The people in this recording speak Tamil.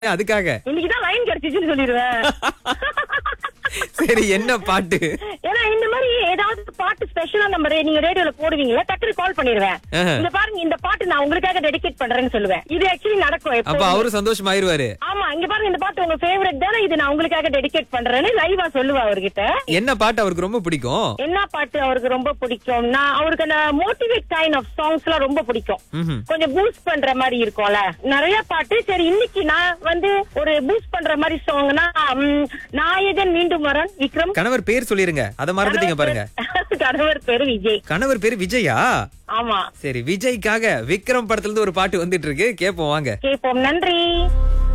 அதுக்காக இன்னைக்குதான் லைன் கிடைச்சிச்சுன்னு சொல்லிடுவேன் சரி என்ன பாட்டு ஏன்னா இந்த மாதிரி ஏதாவது பாட்டு ஸ்பெஷலா நம்ம ரே- நீங்க ரேடியோல போடுவீங்களா டக்குனு கால் பண்ணிடுவேன் ஆஹா. இந்த பாருங்க இந்த பாட்டு நான் உங்களுக்காக டெடிகேட் பண்றேன்னு சொல்லுவேன் இது ஆக்சுவலி நடக்கும் அப்ப எப்போ அவரும் சந்தோஷமாயிருவாரு ஆமா இங்க பாருங்க இந்த பாட்டு உங்க ஃபேவரட் தானே இது நான் உங்களுக்காக டெடிகேட் பண்றேன்னு லைவா சொல்லுவா அவர்கிட்ட என்ன பாட்டு அவருக்கு ரொம்ப பிடிக்கும் என்ன பாட்டு அவருக்கு ரொம்ப பிடிக்கும் நான் அவருக்கு அந்த மோட்டிவேட் கைண்ட் ஆஃப் சாங்ஸ் எல்லாம் ரொம்ப பிடிக்கும் ம்ஹும். கொஞ்சம் பூஸ்ட் பண்ற மாதிரி இருக்கும்ல நிறைய பாட்டு சரி இன்னைக்கு நான் வந்து ஒரு பூஸ்ட் பண்ற மாதிரி சாங்னா நாயகன் மீண்டும் வரன் விக்ரம் கணவர் பேர் சொல்லிருங்க அத மறந்துட்டீங்க பாருங்க கணவர் பேரு விஜய் கணவர் பேரு விஜயா ஆமா சரி விஜய்க்காக விக்ரம் படத்துல இருந்து ஒரு பாட்டு வந்துட்டு இருக்கு கேப்போம் வாங்க கேப்போம் நன்றி